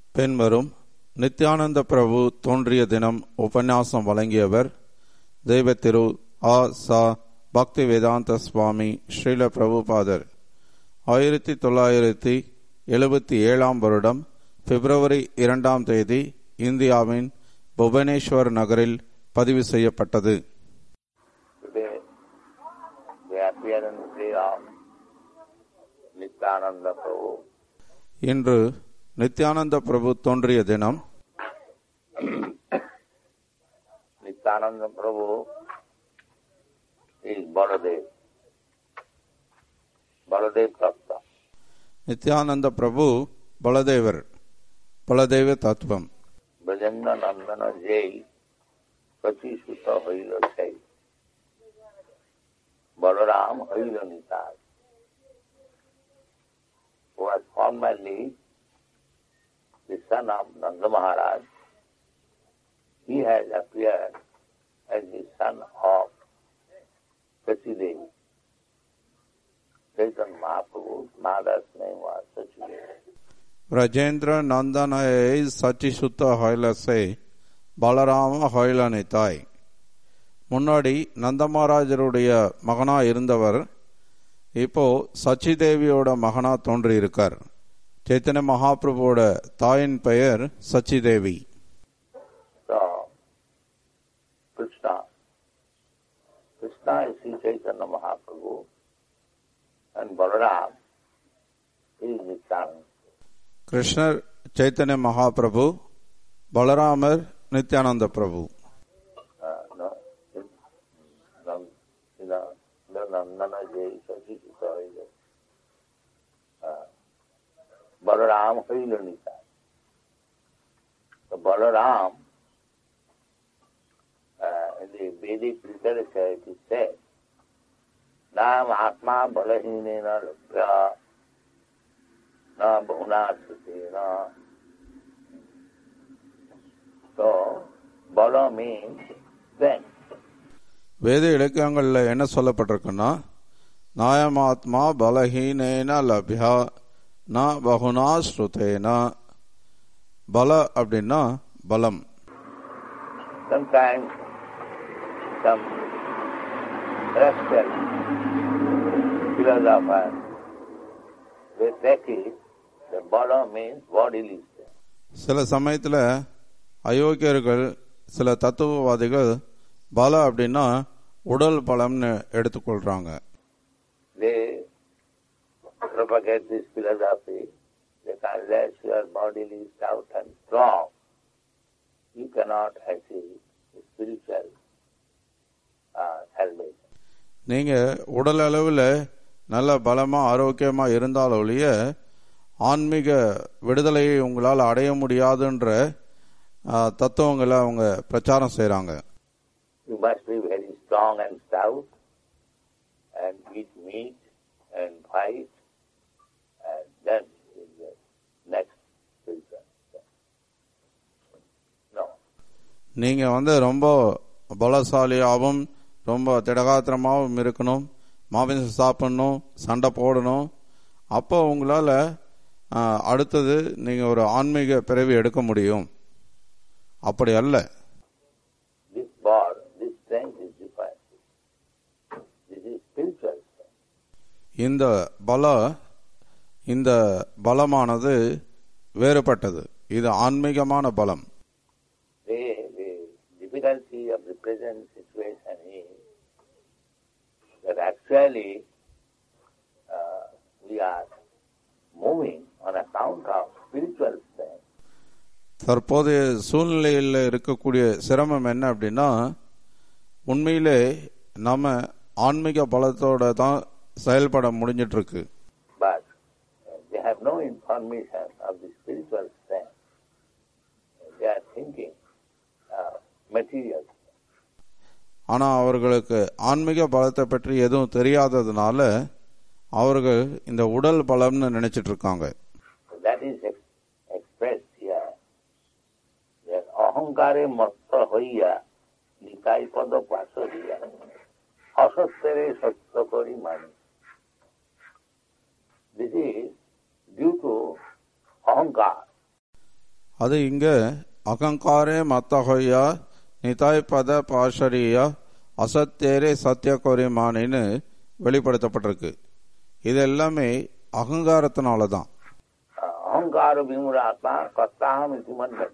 பின்வரும் நித்யானந்த பிரபு தோன்றிய தினம் உபன்யாசம் வழங்கியவர் தெய்வ திரு ஆ சா பக்தி வேதாந்த சுவாமி ஸ்ரீல பிரபுபாதர் ஆயிரத்தி தொள்ளாயிரத்தி எழுபத்தி ஏழாம் வருடம் பிப்ரவரி இரண்டாம் தேதி இந்தியாவின் புவனேஸ்வர் நகரில் பதிவு செய்யப்பட்டது Today, the appearance day of Nityananda Prabhu, இன்று நித்யானந்த பிரபு தோன்றிய தினம் Nityananda Prabhu is Baladev. Baladev Tattva. Nityananda பிரபு பலதேவர் பலதேவ தத்துவம் Brajendra Nandana Jai Pati Sutta Haila Sai. Balaram Haila Nitai. Who was formerly the son of Nanda Maharaj. He has appeared as the son of Sachi Devi. Chaitanya Mahaprabhu's mother's name was Sachi Devi. பிரஜேந்திர நந்தனையை Sachi சுத்த ஹொயலசை பலராம ஹொயலனித்தாய் முன்னாடி நந்தமகாராஜருடைய மகனா இருந்தவர் இப்போ சச்சி தேவியோட மகனா தோன்றியிருக்கார் சைத்தன்ய மகாபிரபுவோட தாயின் பெயர் சச்சி தேவி So, Krishna, Krishna is Sri Chaitanya Mahaprabhu and Balaram is Nityananda. கிருஷ்ணர் சைத்தன்ய மகாபிரபு பலராமர் நித்யானந்த பிரபு Uh, no, in, no, in the, the Nandana Jai Sachi Sutta uh, Balaram Haila Nitai. So Balaram, uh, in the Vedic literature it is said, Nam Atma Balahinena Labhya Na Bhunasutena. So, Bala means strength. வேத இலக்கியங்கள்ல என்ன சொல்லப்பட்டிருக்குன்னா நாயமாத்மா பலஹீனேன லப்யா ந பகுனா ஸ்ருதேன பல அப்படின்னா பலம் Sometimes some rascal philosophers, they take it, the Bala means bodily strength. சில சமயத்துல அயோக்கியர்கள் சில தத்துவவாதிகள் பல அப்படின்னா உடல் பலம்னு எடுத்துக்கொள்றாங்க They propagate this philosophy that unless you are bodily stout and strong, you cannot achieve spiritual uh, salvation. நீங்க உடல் அளவில் நல்ல பலமா ஆரோக்கியமா இருந்தால் ஒழிய ஆன்மீக விடுதலையை உங்களால் அடைய முடியாதுன்ற ஆ, தத்துவங்களை அவங்க பிரச்சாரம் செய்றாங்க You must be very strong and stout and eat meat and fight and then you will get next spiritual. step. No. நீங்க வந்து ரொம்ப பலசாலியாகவும் ரொம்ப திடகாத்திரமாகவும் இருக்கணும் மாமிசம் சாப்பிடணும் சண்டை போடணும் அப்போ உங்களால ஆ, அடுத்தது நீங்க ஒரு ஆன்மீக பிறவி எடுக்க முடியும் அப்படி அல்ல This ball, this strength is different. This is spiritual strength. இந்த பல இந்த பலமானது வேறுபட்டது இது ஆன்மீகமான பலம் The, the difficulty of the present situation is that actually uh, we are moving on account of spiritual strength. தற்போதைய சூழ்நிலையில் இருக்கக்கூடிய சிரமம் என்ன அப்படின்னா உண்மையிலே நம்ம ஆன்மீக பலத்தோட தான் செயல்பட முடிஞ்சிட்டு இருக்கு but uh, they have no information of the spiritual strength. They are thinking uh, material. ஆனா அவர்களுக்கு ஆன்மீக பலத்தை பற்றி எதுவும் தெரியாததுனால அவர்கள் இந்த உடல் பலம்னு நினைச்சிட்டு இருக்காங்க So that is ex- expressed here. That ahankare matta hoiya nikai pada pasariya asattere satya kari mani. This is due to ahankar. அது இங்க அகங்காரே மத்தஹொய்யா நிதாய் பத பாஷரியா அசத்தேரே சத்திய கொரிமானின்னு வெளிப்படுத்தப்பட்டிருக்கு இது எல்லாமே அகங்காரத்தினால தான் अहंकार विमूढ़ात्मा कर्ताहम इति मंडल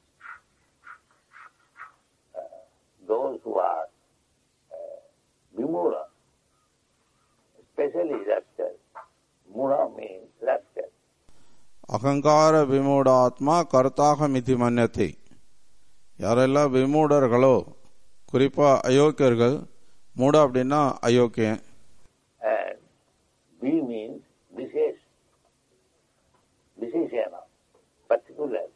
those who are uh, vimura, especially rapture. Mura means rapture. அகங்கார விமூடாத்மா கர்த்தாக மிதி மன்யத்தை யாரெல்லாம் விமூடர்களோ குறிப்பா அயோக்கியர்கள் மூட அப்படின்னா அயோக்கியன் And V means Vishesh. Visheshena, particular.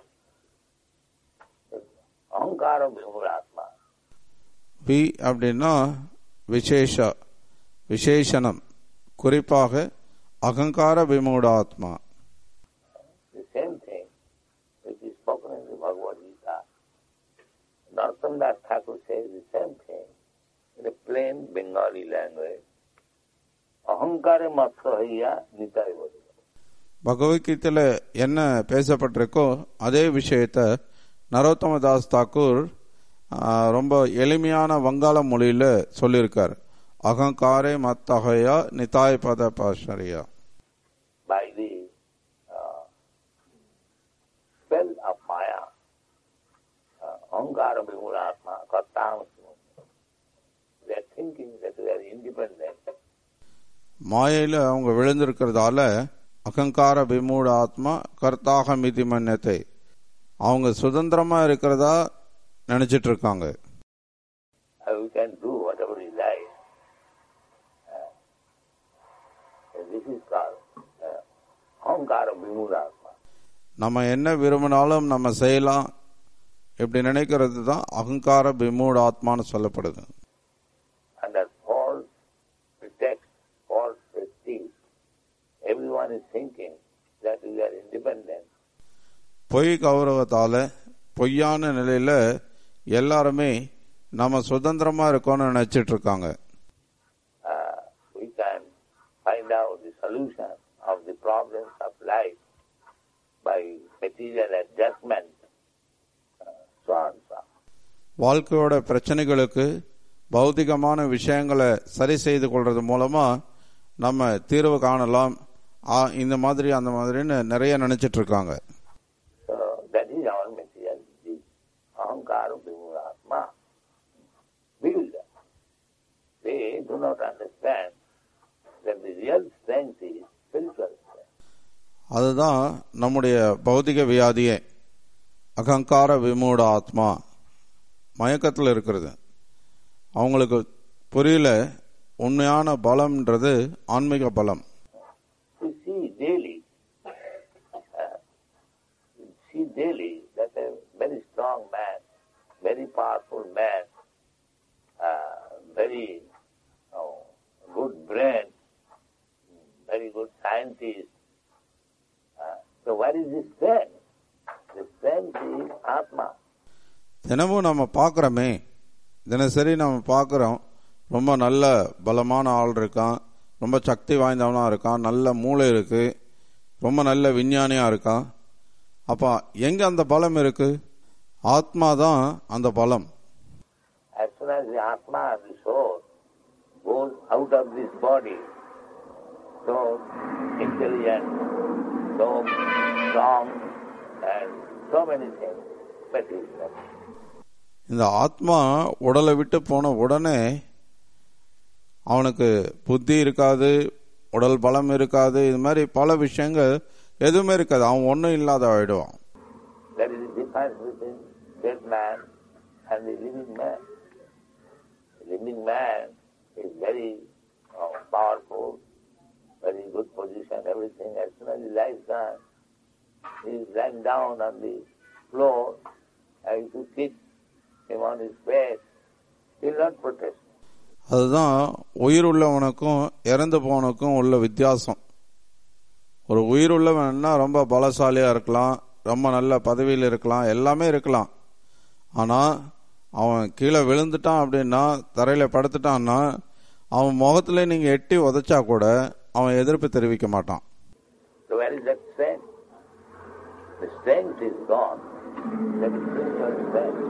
Ahankara Vimuratma. வி அப்படின்னா விசேஷ விசேஷனம் குறிப்பாக அகங்கார விமூடாத்மா The same thing which is spoken in the Bhagavad Gita. Narottam Das Thakur says the same thing in a plain Bengali language. Ahankara matsahaya nitai bodhi. பகவத்கீதையில என்ன பேசப்பட்டிருக்கோ அதே விஷயத்த நரோத்தம தாஸ் தாக்கூர் ஆ, ரொம்ப எளிமையான வங்காள மொழியில சொல்லியிருக்கார் அகங்காரே மத்தகையா நிதாய் பத பாஷரியா by the uh, spell of Maya, uh, Ahankara Vimulatma, Kartam They are thinking that they are independent. மாயையில அவங்க விழுந்திருக்கிறதால அகங்கார விமூட ஆத்மா கர்த்தாக மிதி மன்யத்தை அவங்க சுதந்திரமா இருக்கிறதா நினைச்சிட்டு இருக்காங்க Uh, we can do whatever we like. Uh, and this is called uh, Ahankara Vimulatma. நம்ம என்ன விரும்பினாலும் நம்ம செய்யலாம் இப்படி நினைக்கிறது தான் அகங்கார விமூட ஆத்மான்னு சொல்லப்படுது Under false pretext, false prestige, everyone is thinking that we are independent. பொய் கௌரவத்தால பொய்யான நிலையில எல்லாருமே நம்ம சுதந்திரமா இருக்கோம்னு நினைச்சிட்டு இருக்காங்க uh, we can find out the solution of the problems of life by material adjustment, uh, so on so on. வாழ்க்கையோட பிரச்சனைகளுக்கு பௌதிகமான விஷயங்களை சரி செய்து கொள்றது மூலமா நம்ம தீர்வு காணலாம் ஆ, இந்த மாதிரி அந்த மாதிரின்னு நிறைய நினைச்சிட்டு இருக்காங்க So that is our material disease. Ahankara Vimuratma. Build. They do not understand that the real strength is spiritual strength. அதுதான் நம்முடைய பௌதிக வியாதியே அகங்கார விமூட ஆத்மா மயக்கத்தில் இருக்கிறது அவங்களுக்கு புரியல உண்மையான பலம்ன்றது ஆன்மீக பலம் We see daily, uh, we see daily that a very strong man, very powerful man, uh, very uh, good brain, very good scientist. Uh, so what is the strength? The strength is Atma. தினமும் நம்ம பார்க்குறோமே தினசரி நம்ம பார்க்குறோம் ரொம்ப நல்ல பலமான ஆள் இருக்கான் ரொம்ப சக்தி வாய்ந்தவனா இருக்கான் நல்ல மூளை இருக்கு ரொம்ப நல்ல விஞ்ஞானியா இருக்கான் அப்ப எங்க அந்த பலம் இருக்கு ஆத்மா தான் அந்த பலம் As soon as the Atma, the soul, goes out of this body, so intelligent, so strong, and so many things, but he is not. இந்த ஆத்மா உடலை விட்டு போன உடனே அவனுக்கு புத்தி இருக்காது உடல் பலம் இருக்காது இது மாதிரி பல விஷயங்கள் எதுவுமே இருக்காது அவன் ஒன்றும் இல்லாத ஆயிடுவான் That is the difference between dead man and the living man. The living man is very uh, powerful, very good position, everything. As soon as he lies down, he is lying down on the floor, and if you kick him on his face, he will not protest. அதுதான் உயிர் உள்ளவனுக்கும் இறந்து போனவனுக்கும் உள்ள வித்தியாசம் ஒரு உயிர் உள்ளவன்னா ரொம்ப பலசாலியா இருக்கலாம் ரொம்ப நல்ல பதவியில் இருக்கலாம் எல்லாமே இருக்கலாம் ஆனா அவன் கீழே விழுந்துட்டான் அப்படின்னா தரையில படுத்துட்டான்னா அவன் முகத்துல நீங்க எட்டி உதைச்சா கூட அவன் எதிர்ப்பு தெரிவிக்க மாட்டான் So where is that strength? the strength is gone. That is spiritual strength.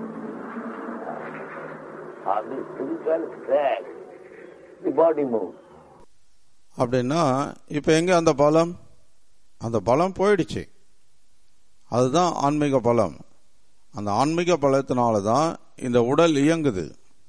On the spiritual strength, the body moves. அப்படின்னா இப்போ எங்கே அந்த பலம் அந்த பலம் போயிடுச்சு அதுதான் ஆன்மீக பலம் அந்த ஆன்மீக பலத்தினால தான் இந்த உடல் இயங்குது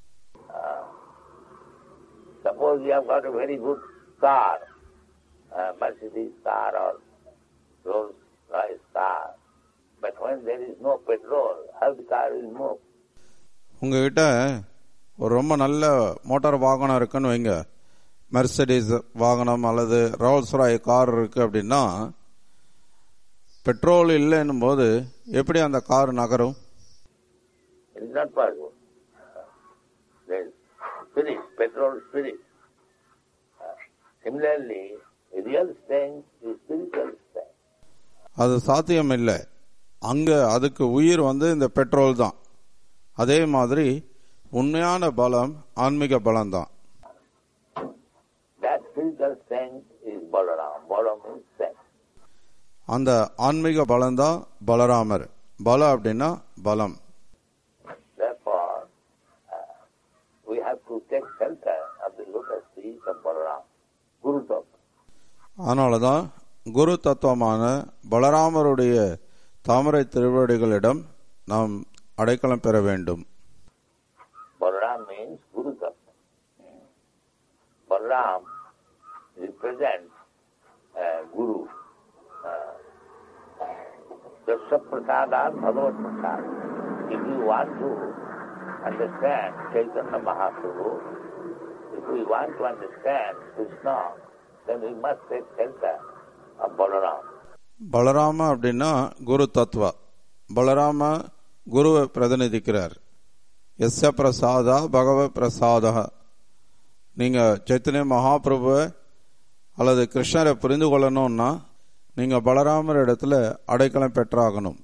Suppose you have got a very good car, uh, Mercedes car or Rolls Royce car, but when there is no petrol, how the car will move? உங்ககிட்ட ஒரு ரொம்ப நல்ல மோட்டார் வாகனம் இருக்குன்னு வைங்க மெர்சடிஸ் வாகனம் அல்லது ரோல்ஸ் ராய் கார் இருக்கு அப்படின்னா பெட்ரோல் இல்லைன்னும் போது எப்படி அந்த கார் நகரும் It is not possible. There is spirit, petrol spirit. Uh, similarly, real strength is spiritual strength. அது சாத்தியம் இல்லை அங்க அதுக்கு உயிர் வந்து இந்த பெட்ரோல் தான் அதே மாதிரி உண்மையான பலம் ஆன்மீக பலம் தான் That spiritual strength is Balaram. Balaram means strength. அந்த ஆன்மீக பலம் தான் பலராமர் பல அப்படின்னா பலம் Therefore, uh, we have to take shelter of the lotus feet of Balaram, Guru Tattva. அதனால தான் குரு தத்துவமான பலராமருடைய தாமரை திருவடிகளிடம் நாம் அடைக்கலம் பெற வேண்டும் Balaram means Guru Tattva. Balaram represents uh, Guru. Uh, Dasya Prasadan Bhagavat Prasad. If you want to understand Chaitanya Mahaprabhu, if we want to understand Krishna, then we must take shelter of Balaram. Balarama அப்படின்னா குரு தத்துவ பலராம குருவை பிரதிநிதிக்கிறார் எஸ்ய பிரசாதா பகவ பிரசாதா நீங்க சைத்தன்ய மகாபிரபுவை அல்லது கிருஷ்ணரை புரிந்து கொள்ளணும்னா நீங்க பலராமர் இடத்துல அடைக்கலம் பெற்றாகணும்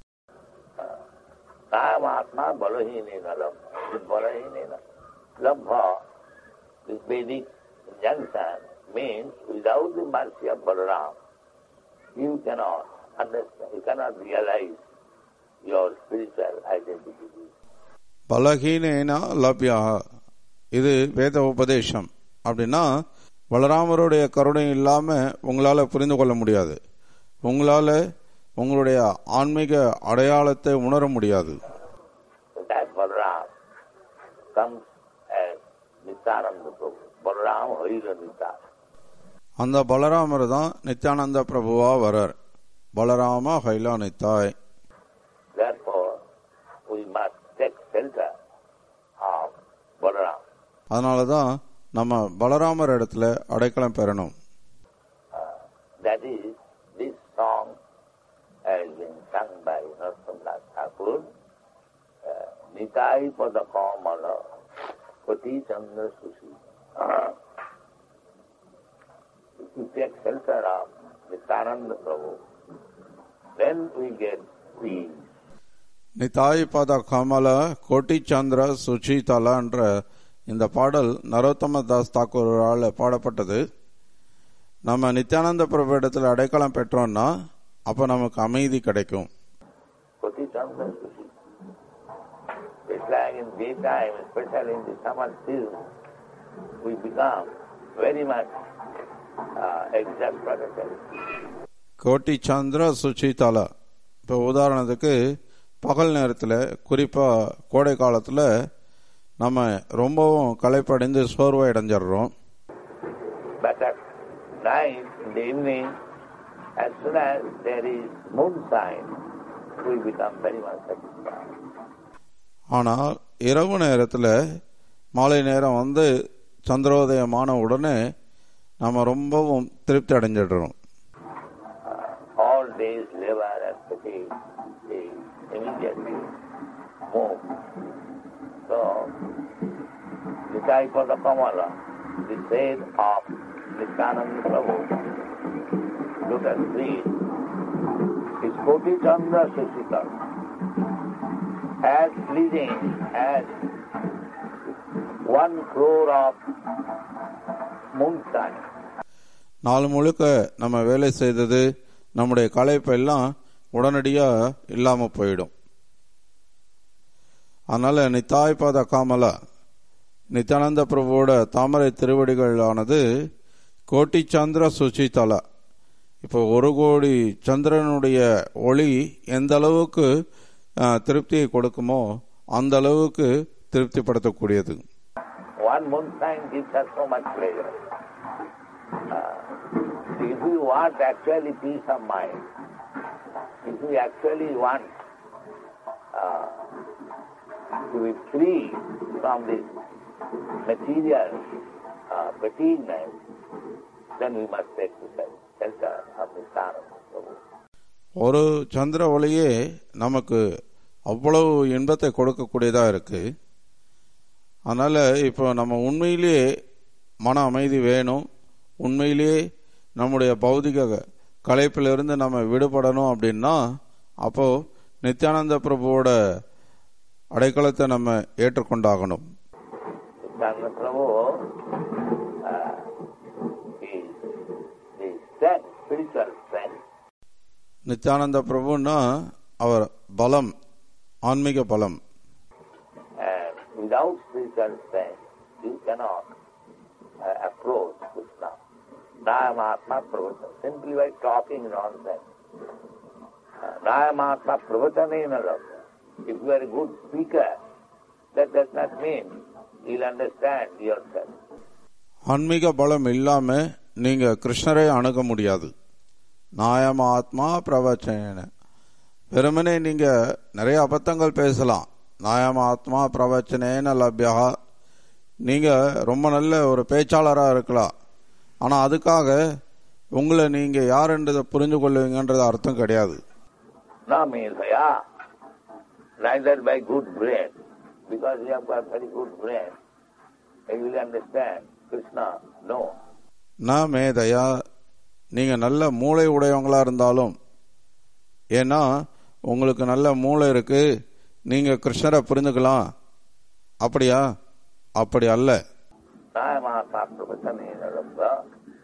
Kayamatma balahinena labha. This balahinena labha, this Vedic injunction means without the mercy of Balaram, you cannot understand, you cannot realize your spiritual identity. பலகீனேனா லப்யா இது வேத உபதேசம் அப்படின்னா பலராமருடைய கருணை இல்லாம உங்களால புரிந்து கொள்ள முடியாது உங்களால உங்களுடைய ஆன்மீக அடையாளத்தை உணர முடியாது So that Balaram comes as Nityananda Prabhu. Balaram Harira Nitya. அந்த பலராமர் தான் நித்யானந்த பிரபுவா வரார் Balarama ஹைலா நித்தாய் Therefore, we must take shelter of Balaram. அதனால தான் நம்ம பலராமர் இடத்துல அடைக்கலம் பெறணும் That is, this song has been sung by Narsimha's Thakur. Uh, Nitai pada kamala pati chandra sushi. If you take shelter of Nityananda Prabhu, then we get peace. நிதாய் பத கமல கோட்டி சந்திர சுச்சிதலா என்ற இந்த பாடல் நரோத்தம தாஸ் தாக்கூரால் பாடப்பட்டது நம்ம நித்யானந்த பிரபு இடத்துல அடைக்கலம் பெற்றோம்னா அப்ப நமக்கு அமைதி கிடைக்கும் Pati chandra sushi. It's like in daytime, especially in the summer season, we become very much uh, exasperated. கோட்டி சந்திர சுச்சிதலா இப்போ உதாரணத்துக்கு பகல் நேரத்தில் குறிப்பாக கோடை காலத்தில் நம்ம ரொம்பவும் களைப்படைந்து சோர்வை அடைஞ்சிடுறோம் But at night, in the evening, as soon as there is moonshine, we become very much satisfied. ஆனால் இரவு நேரத்தில் மாலை நேரம் வந்து சந்திரோதயமான உடனே நம்ம ரொம்பவும் திருப்தி அடைஞ்சிடுறோம் All days labor and fatigue is immediately moved. So, the type of the Kamala, the shade of Nityananda Prabhu, look at feet, is Koti Chandra Sushikar, as pleasing as one crore of moonshine. நாள் முழுக்க நம்ம வேலை செய்தது நம்முடைய களைப்பெல்லாம் உடனடியா இல்லாம போயிடும் அதனால நித்தாய்பாத காமல நித்யானந்த பிரபுவோட தாமரை திருவடிகளானது கோட்டி சந்திர சுச்சிதல இப்போ ஒரு கோடி சந்திரனுடைய ஒளி எந்த அளவுக்கு அஹ், திருப்தியை கொடுக்குமோ அந்த அளவுக்கு திருப்திப்படுத்தக்கூடியது One moonshine gives us so much pleasure. Uh, if we want actually peace of mind, if we actually want uh, to be free from this material uh, fatigueness, then we must take to the shelter of the sun of Prabhu. ஒரு சந்திர ஒளியே நமக்கு அவ்வளவு இன்பத்தை கொடுக்கக்கூடியதா இருக்கு அதனால இப்போ நம்ம உண்மையிலேயே மன அமைதி வேணும் உண்மையிலேயே நம்முடைய பௌதிக களைப்பிலிருந்து நம்ம விடுபடணும் அப்படின்னா அப்போ நித்யானந்த பிரபுவோட அடைக்கலத்தை நம்ம ஏற்றுக்கொண்டாகணும் Nityananda Prabhu uh, is the strength, spiritual strength, Nityananda பிரபுன்னா அவர் பலம் ஆன்மீக பலம் and without spiritual strength, you cannot uh, approach Krishna. Nayamatma pravata, simply by talking nonsense. Uh, Nayamatma pravatanena labdha. If you are a good speaker, that does not mean you'll understand yourself. ஆன்மீக பலம் இல்லாம நீங்க கிருஷ்ணரை அணுக முடியாது நாயம் ஆத்மா பிரவச்சன வெறுமனே நீங்க நிறைய அபத்தங்கள் பேசலாம் நாயம் ஆத்மா பிரவச்சனேன லப்யா நீங்க ரொம்ப நல்ல ஒரு பேச்சாளரா இருக்கலாம் ஆனா அதுக்காக உங்களை நீங்க யார் என்றதை புரிஞ்சு கொள்வீங்கன்றது அர்த்தம் கிடையாது Na medhaya, neither by good brain, because you have got very good brain, you will understand Krishna. No. நான் மேதையா நீங்க நல்ல மூளை உடையவங்களா இருந்தாலும் ஏன்னா உங்களுக்கு நல்ல மூளை இருக்கு நீங்க கிருஷ்ணரை புரிஞ்சுக்கலாம் அப்படியா அப்படி அல்ல Nayamata pravatanena labdha,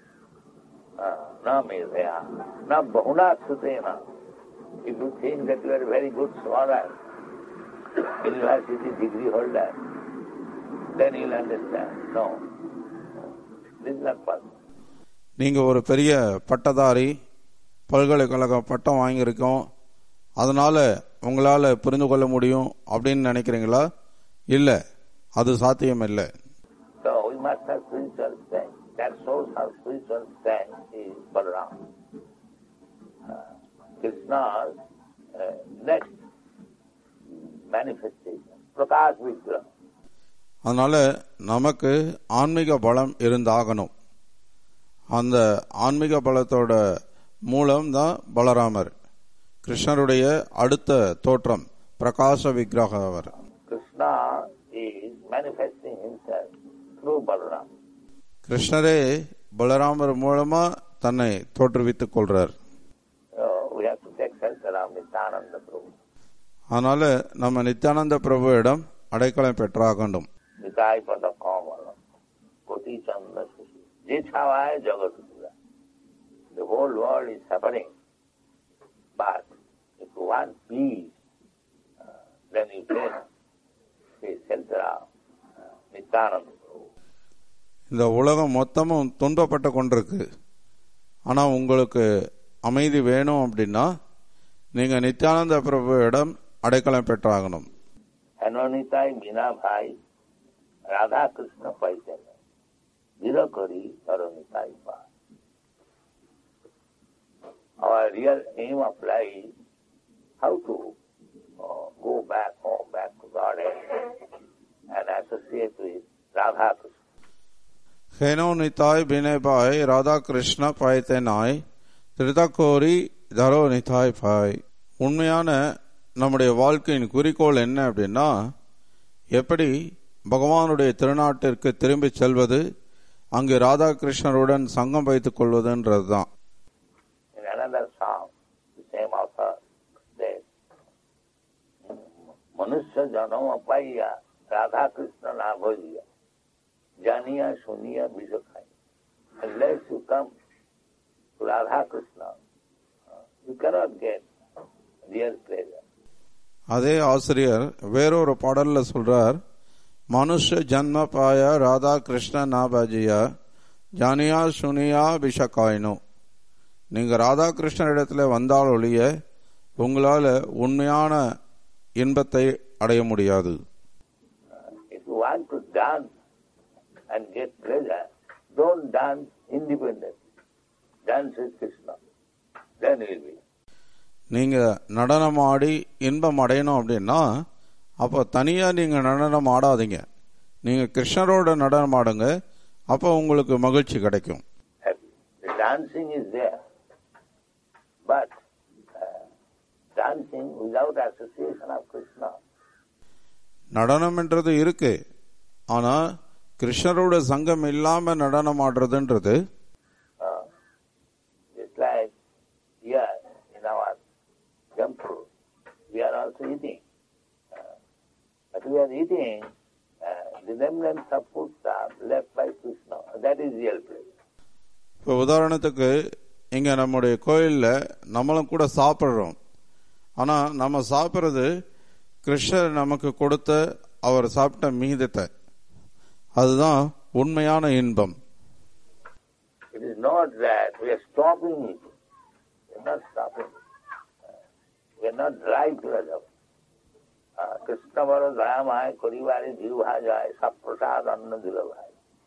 na medhaya, na bahuna sutena. If you think that you are a very good scholar, university degree holder, then you will understand. No. This is not possible. நீங்க ஒரு பெரிய பட்டதாரி பல்கலைக்கழக பட்டம் வாங்கியிருக்கோம் அதனால உங்களால புரிந்து கொள்ள முடியும் அப்படின்னு நினைக்கிறீங்களா இல்ல அது சாத்தியம் இல்லை So we must have spiritual strength. That source of spiritual strength is Balaram. Uh, Krishna's uh, next manifestation, Prakash Vigraha. அதனால நமக்கு ஆன்மீக பலம் இருந்தாகணும் அந்த ஆன்மீக பலத்தோட மூலம் தான் பலராமர் கிருஷ்ணருடைய அடுத்த தோற்றம் பிரகாச விக்கிரக அவர் Krishna is manifesting himself through Balaram. கிருஷ்ணரே பலராமர் மூலமா தன்னை தோற்றுவித்துக் கொள்றார் So we have to take shelter of Nityananda Prabhu. அதனால நம்ம நித்யானந்த பிரபுவிடம் அடைக்கலம் பெற்றாகணும் Nitai Pada Kamala, Koti Chanda Sushi. Jithawaya Jagat Pura. The whole world is happening. But if you want peace, uh, then you take the shelter of uh, Nityananda Prabhu. இந்த உலகம் மொத்தமும் துன்பப்பட்டு கொண்டிருக்கு ஆனா உங்களுக்கு அமைதி வேணும் அப்படின்னா நீங்க நித்யானந்த பிரபுவிடம் அடைக்கலம் பெற்றாகணும் Anonitai Bina Bhai, Radha Krishna Paitanya. Virakari Aronitai Bhai. Our real aim of life is how to uh, go back home, back to Godhead and associate with Radha Krishna. ஹேனோ நிதாய் பினேபாய் Radha Krishna பாய்த்தேனாய் திருதக்கோரி தரோ நிதாய் பாய் உண்மையான நம்முடைய வாழ்க்கையின் குறிக்கோள் என்ன அப்படின்னா எப்படி பகவானுடைய திருநாட்டிற்கு திரும்பி செல்வது அங்கு ராதாகிருஷ்ணருடன் சங்கம் வைத்துக் கொள்வதுன்றதுதான் In another song, the same author says, मनुष्य जन्म पाइया राधा कृष्ण ना भजिया जानिया सुनिया विष खाई unless you come to Radha Krishna, uh, you cannot get real pleasure. அதே ஆசிரியர் வேறொரு பாடல்ல சொல்றார் மனுஷ ஜன்ம பாய ராதா கிருஷ்ண நாபாஜியா ஜானியா சுனியா பிஷகாயினோ நீங்க ராதா கிருஷ்ணர் இடத்துல வந்தால் ஒழிய உங்களால உண்மையான இன்பத்தை அடைய முடியாது If you want to dance and get pleasure, don't dance independently. Dance with Krishna. Then you will be. நீங்க நடனம் ஆடி இன்பம் அடையணும் அப்படின்னா அப்போ தனியா நீங்க நடனம் ஆடாதீங்க நீங்க கிருஷ்ணரோட நடனம் ஆடுங்க அப்போ உங்களுக்கு மகிழ்ச்சி கிடைக்கும் happy. The dancing is there. But uh, dancing without association of Krishna, நடனம்ன்றது இருக்கு ஆனா கிருஷ்ணரோட சங்கம் இல்லாம நடனம் ஆடுறதுன்றது uh, it's like here in our temple, we are also eating. Uh, but we are eating uh, the remnants of food stuff left by Krishna. That is real pleasure. இப்போ உதாரணத்துக்கு இங்க நம்முடைய கோயில்ல நம்மளும் கூட சாப்பிடுறோம் ஆனா நம்ம சாப்பிடுறது கிருஷ்ணர் நமக்கு கொடுத்த அவர் சாப்பிட்ட மீதத்தை அதுதான் உண்மையான இன்பம் It is not that we are stopping eating. We are not stopping. Uh, we are not dry pleasure. Uh, Krishna বড় দয়াময় করিবারে জিহ্বা যায় সব প্রসাদ অন্ন দিল ভাই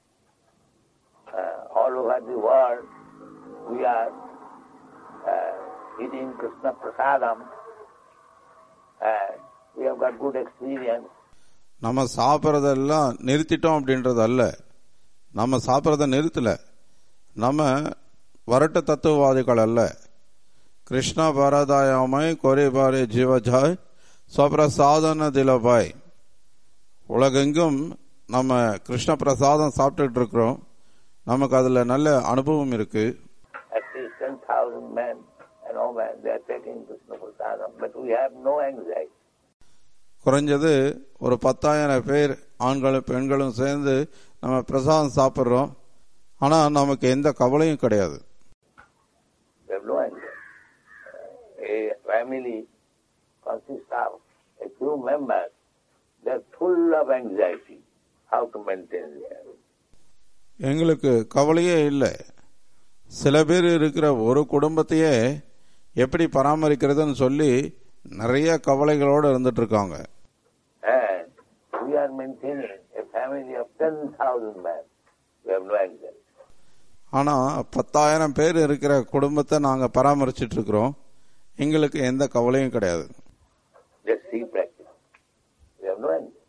all over the world we are uh, eating Krishna prasadam and we have got good experience. நம்ம சாப்பிட்றதெல்லாம் நிறுத்திட்டோம் அப்படின்றது அல்ல நம்ம சாப்பிட்றத நிறுத்தல நம்ம வரட்டு தத்துவவாதிகள் அல்ல கிருஷ்ணா பாரதாயாமை கொரிபாரே ஜீவஜாய் ஸ்வபிரசாதன திலபாய் உலகெங்கும் நம்ம கிருஷ்ண பிரசாதம் சாப்பிட்டுட்டு இருக்கிறோம் நமக்கு அதுல நல்ல அனுபவம் இருக்கு At least 10,000 men and women, they are taking Krishna prasadam, but we have no anxiety. குறைஞ்சது ஒரு பத்தாயிரம் பேர் ஆண்களும் பெண்களும் சேர்ந்து நம்ம பிரசாதம் சாப்பிட்றோம் ஆனா நமக்கு எந்த கவலையும் கிடையாது We have no anxiety. Uh, a family consists of a few members. They are full of anxiety. How to maintain the family. எங்களுக்கு கவலையே இல்லை சில பேர் இருக்கிற ஒரு குடும்பத்தையே எப்படி பராமரிக்கிறதுன்னு சொல்லி நிறைய கவலைகளோடு இருந்துட்டு இருக்காங்க And we are maintaining a family of 10,000 men. We have no anxiety. ஆனா பத்தாயிரம் பேர் இருக்கிற குடும்பத்தை நாங்க பராமரிச்சிட்டு இருக்கிறோம் எங்களுக்கு எந்த கவலையும் கிடையாது Just see practice. We have no anxiety.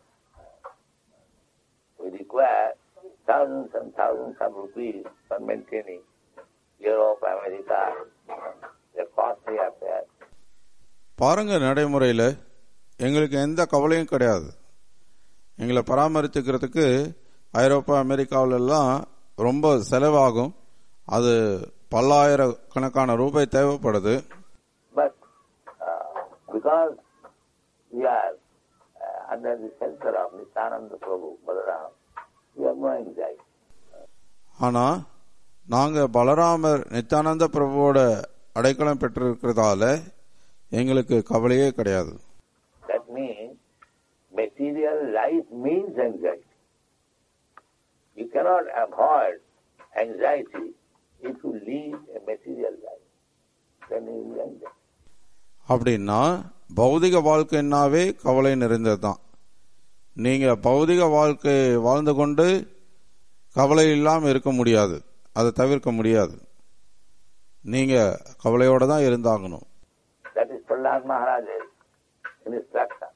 We require thousands and thousands of rupees for maintaining Europe, America. They're costly affairs. பாருங்க நடைமுறையில எங்களுக்கு எந்த கவலையும் கிடையாது எங்களை பராமரித்துக்கிறதுக்கு ஐரோப்பா அமெரிக்காவில எல்லாம் ரொம்ப செலவாகும் அது பல்லாயிரக்கணக்கான ரூபாய் தேவைப்படுது But uh, because we are uh, under the shelter of Nityananda Prabhu, Balaram, we have no anxiety. ஆனா நாங்க பலராமர் நித்யானந்த பிரபுவோட அடைக்கலம் பெற்றிருக்கிறதால எங்களுக்கு கவலையே கிடையாது That means material life means anxiety. You cannot avoid anxiety if you lead a material life. Then you will anxiety. அப்படின்னா பௌதிக வாழ்க்கைன்னாவே கவலை நிறைந்தது தான் நீங்க பௌதிக வாழ்க்கை வாழ்ந்து கொண்டு கவலை இல்லாம இருக்க முடியாது அதை தவிர்க்க முடியாது நீங்க கவலையோட தான் இருந்தாகணும் That is Prahlad Maharaj's instruction.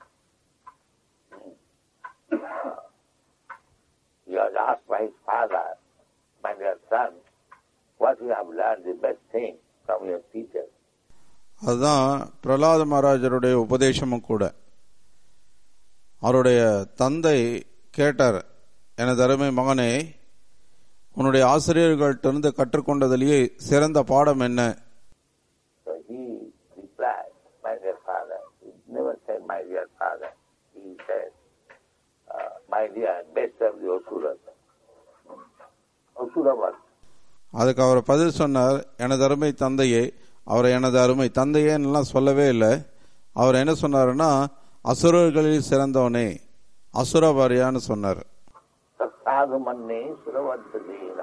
He was asked by his father, my dear son, what you have learned the best thing from your teacher. அதுதான் பிரகலாத மகாராஜருடைய உபதேசமும் கூட அவருடைய தந்தை கேட்டார் எனது அருமை மகனே உன்னுடைய ஆசிரியர்கள்ட்டிருந்து கற்றுக்கொண்டதிலேயே சிறந்த பாடம் என்ன So he replied, my dear father, he never said my dear father. He said, uh, my dear, best of the Asuras. Asura was அதுக்கு அவர் பதில் சொன்னார் எனது அருமை தந்தையே அவர் எனது அருமை தந்தையேன்னெல்லாம் சொல்லவே இல்லை அவர் என்ன சொன்னாருன்னா அசுரர்களில் சிறந்தவனே அசுரபாரியான்னு சொன்னார் तत्साधु मन्ने सुरवद्धतेन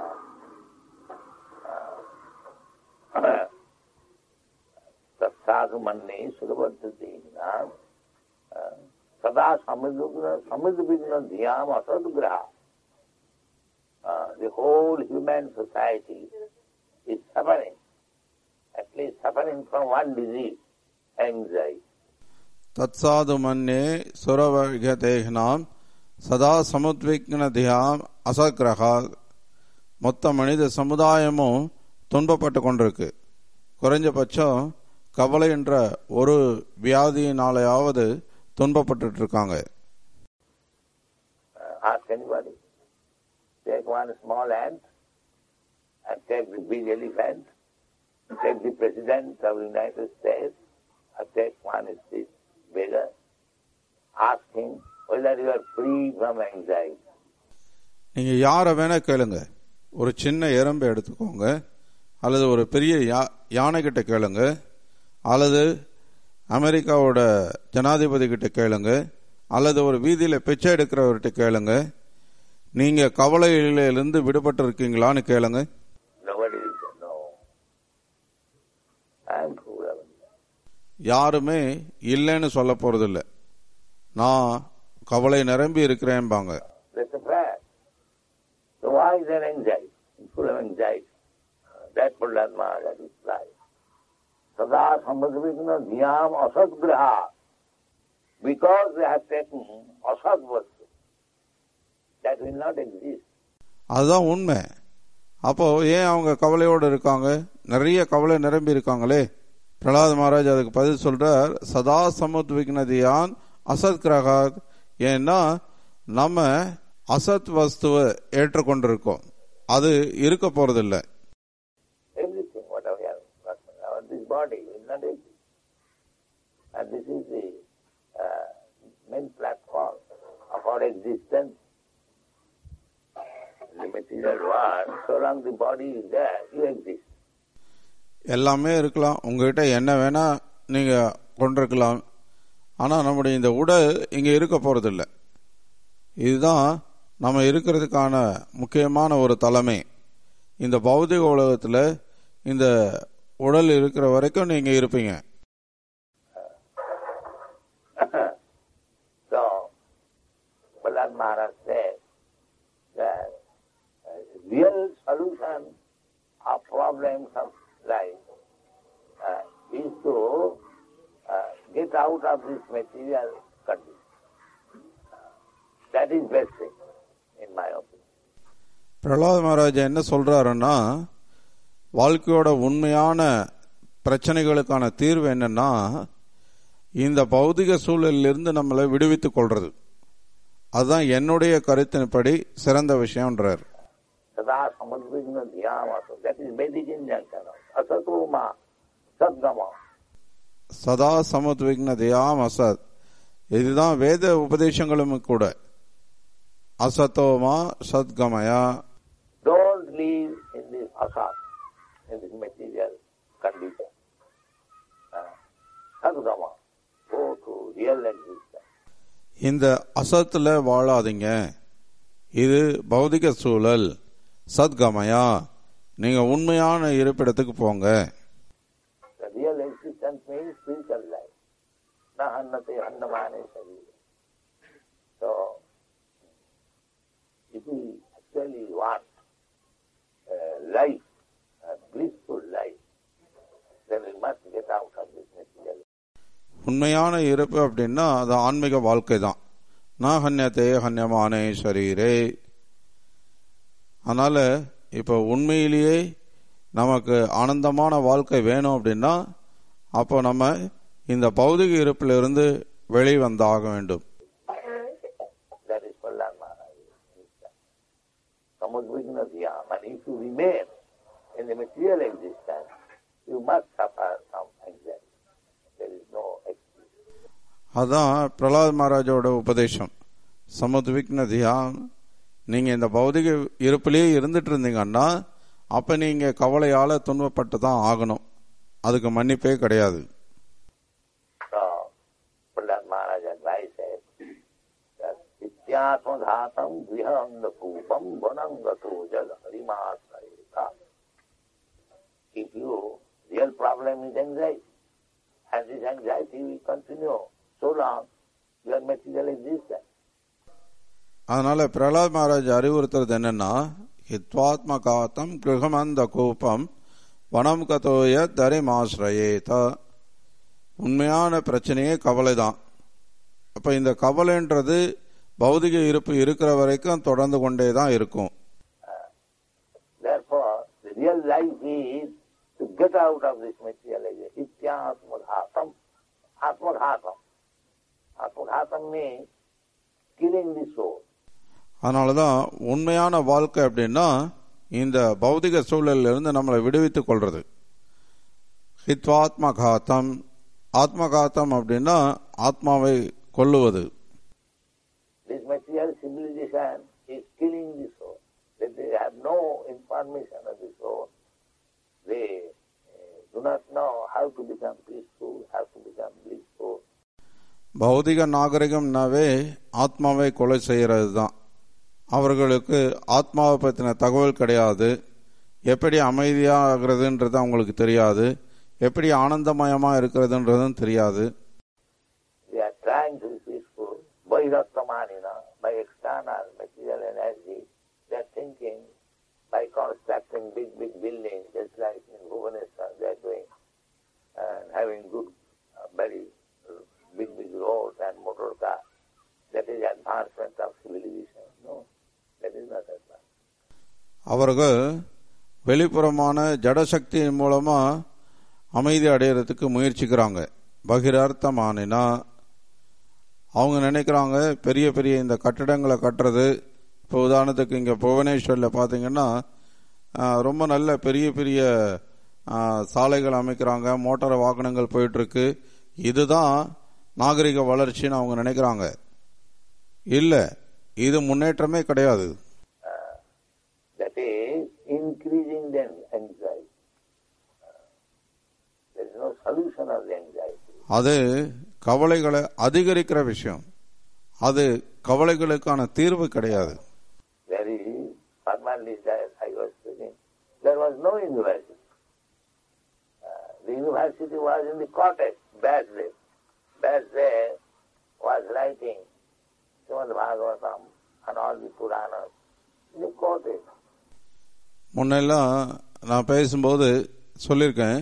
तत्साधु मन्ने सुरवद्धतेन सदा समुद्र समुद्र विघ्न धियाम असदग्रह the whole human society is suffering, at least suffering from one disease, anxiety. தத்சாது மன்னே சுரவகதேகனாம் சதா சமுத்விக்ன தியாம் அசக்கிரகா மொத்த மனித சமுதாயமும் துன்பப்பட்டு கொண்டிருக்கு குறைஞ்சபட்சம் கவலை என்ற ஒரு வியாதியினாலேயாவது துன்பப்பட்டு இருக்காங்க Uh, ask anybody. Take one small ant and take the big elephant, take the president of the United States, or take one is this beggar. Ask him whether you are free from anxiety. நீங்க யாரை வேணா கேளுங்க ஒரு சின்ன எறும்பை எடுத்துக்கோங்க அல்லது ஒரு பெரிய யா யானை கிட்ட கேளுங்க அல்லது அமெரிக்காவோட ஜனாதிபதி கிட்ட கேளுங்க அல்லது ஒரு வீதியில பிச்சை எடுக்கிறவர்கிட்ட கேளுங்க நீங்க கவலையிலிருந்து விடுபட்டு இருக்கீங்களான்னு கேளுங்க Nobody will say, no. I am full of anxiety. யாருமே இல்லைன்னு சொல்ல போறதில்ல நான் கவலை நிரம்பி இருக்கிறேன்பாங்க That's a fact. So why is there anxiety? Full of anxiety. Uh, That Prahlad Maharaj replied. Sada samadvigna dhyam asadgraha. Because they have taken asad vastu. That will not exist. அதுதான் உண்மை அப்போ ஏன் அவங்க கவலையோடு இருக்காங்க நிறைய கவலை நிரம்பி இருக்காங்களே பிரகலாத மகாராஜ் அதுக்கு பதில் சொல்றார் சதா சமுத் விக்னதியான் அசத் கிரகாத் ஏன்னா நம்ம அசத் வஸ்துவை ஏற்றுக்கொண்டிருக்கோம் அது இருக்க போறதில்லை Everything, whatever we have, our this body will not exist. And this is the uh, main platform of our existence. In the material world, so long the body is there, you exist. எல்லாமே இருக்கலாம் உங்ககிட்ட என்ன வேணா நீங்க கொண்டிருக்கலாம் ஆனா நம்முடைய இந்த உடல் இங்க இருக்க போறதில்லை இதுதான் நம்ம இருக்கிறதுக்கான முக்கியமான ஒரு தலைமை இந்த பௌதிக உலகத்துல இந்த உடல் இருக்கிற வரைக்கும் நீங்க இருப்பீங்க so, Prahlad Maharaj said that uh, real solution of problems of life uh, is to uh, get out of this material condition. That is best thing, in my opinion. Pralhad Maharaja என்ன சொல்றாருன்னா வாழ்க்கையோட உண்மையான பிரச்சனைகளுக்கான தீர்வு என்னன்னா இந்த பௌதிக சூழலிலிருந்து நம்மளை விடுவித்துக் கொள்றது அதுதான் என்னுடைய கருத்தின்படி சிறந்த விஷயம்ன்றார் Sada samadvigna dhyamasa. That is Vedic injunction. Asatoma, sadgama. சதா சமுத்விக்ன தியாம் அசத் இதுதான் வேத உபதேசங்களும் கூட அசத்தோமா சத்கமயா Don't live in this asat, in this material condition. Uh, sadgama. Go to real existence. இந்த அசத்துல வாழாதீங்க இது பௌதிக சூழல் சத்கமயா நீங்க உண்மையான இருப்பிடத்துக்கு போங்க The real existence means spiritual life. Na hannate hannamane sarira. So, if we actually want a life, a blissful life, then we must get out of this material. உண்மையான இருப்பு அப்படின்னா அது ஆன்மீக வாழ்க்கை தான் நான் ஹன்யத்தே ஹன்யமானே ஷரீரே அதனால இப்ப உண்மையிலேயே நமக்கு ஆனந்தமான வாழ்க்கை வேணும் அப்படின்னா அப்போ நம்ம இந்த பௌதிக இருப்பிலிருந்து வெளிவந்தாக வேண்டும் That is Prahlad Maharaj. Samudvigna dhyam. And if you remain in the material existence, you must suffer from anxiety. There is no excuse. அதான் பிரகலாத் மகாராஜோட உபதேசம் சமுத்விக்ன தியான் நீங்க இந்த பௌதிக இருப்பிலேயே இருந்துட்டு இருந்தீங்கன்னா அப்ப நீங்க கவலையால துன்பப்பட்டு தான் ஆகணும் அதுக்கு மன்னிப்பே கிடையாது So, Prahlad Maharaj advises that Ityatmadhatam Grihanda Kupam Vanangato Jal Harimasayeta. If you, real problem is anxiety, and this anxiety will continue so long your material existence. அதனால பிரகலாத் மகாராஜ் அறிவுறுத்துறது என்னன்னா ஹித்வாத்ம காத்தம் கிருகமந்த கோபம் வனம் கதோய தரிமாசிரயேத உண்மையான பிரச்சனையே கவலை தான் அப்ப இந்த கவலைன்றது பௌதிக இருப்பு இருக்கிற வரைக்கும் தொடர்ந்து கொண்டே தான் இருக்கும் Therefore, the real life is to get out of this materialization. Ityatmadhatam. Atmadhatam. Atmadhatam means killing the soul. அதனாலதான் உண்மையான வாழ்க்கை அப்படின்னா இந்த பௌதிக சூழலில் இருந்து நம்மளை விடுவித்துக் கொள்றது ஹித்வாத்மகாத்தம் ஆத்மகாத்தம் அப்படின்னா ஆத்மாவை கொல்லுவது This material civilization is killing the soul. That they have no information of the soul. They uh, do not know how to become peaceful, how to become blissful. பௌதிக நாகரிகம்னாவே ஆத்மாவை கொலை செய்யறது தான் அவர்களுக்கு ஆத்மாவை பற்றின தகவல் கிடையாது எப்படி அமைதியாகிறதுன்றது அவங்களுக்கு தெரியாது எப்படி ஆனந்தமயமா இருக்கிறதுன்றதும் தெரியாது They are trying to be peaceful. Vairattamanina, by external material energy, they are thinking by constructing big, big buildings, just like in Bhubaneswar they are doing, and having good, uh, very uh, big, big roads and motor cars. That is advancement of civilization. No, that is not advancement. அவர்கள் வெளிப்புறமான ஜடசக்தியின் மூலமா அமைதி அடையிறதுக்கு முயற்சிக்கிறாங்க பகிரர்த்தமானினா அவங்க நினைக்கிறாங்க பெரிய பெரிய இந்த கட்டிடங்களை கட்டுறது இப்போ உதாரணத்துக்கு இங்கே புவனேஸ்வரில் பார்த்தீங்கன்னா ஆஹ், ரொம்ப நல்ல பெரிய பெரிய ஆஹ், சாலைகள் அமைக்கிறாங்க மோட்டார் வாகனங்கள் போயிட்டு இருக்கு இதுதான் நாகரிக வளர்ச்சின்னு அவங்க நினைக்கிறாங்க இல்லை இது முன்னேற்றமே கிடையாது That is increasing the anxiety. Uh, There is no solution of the anxiety. அது கவலைகளை அதிகரிக்கிற விஷயம் அது கவலைகளுக்கான தீர்வு கிடையாது There is, formerly that I was speaking, there was no university. Uh, the university was in the cottage, Basdev. Basdev was writing Srimad Bhagavatam and all the Puranas in the cottage. முன்னெல்லாம் நான் பேசும்போது சொல்லியிருக்கேன்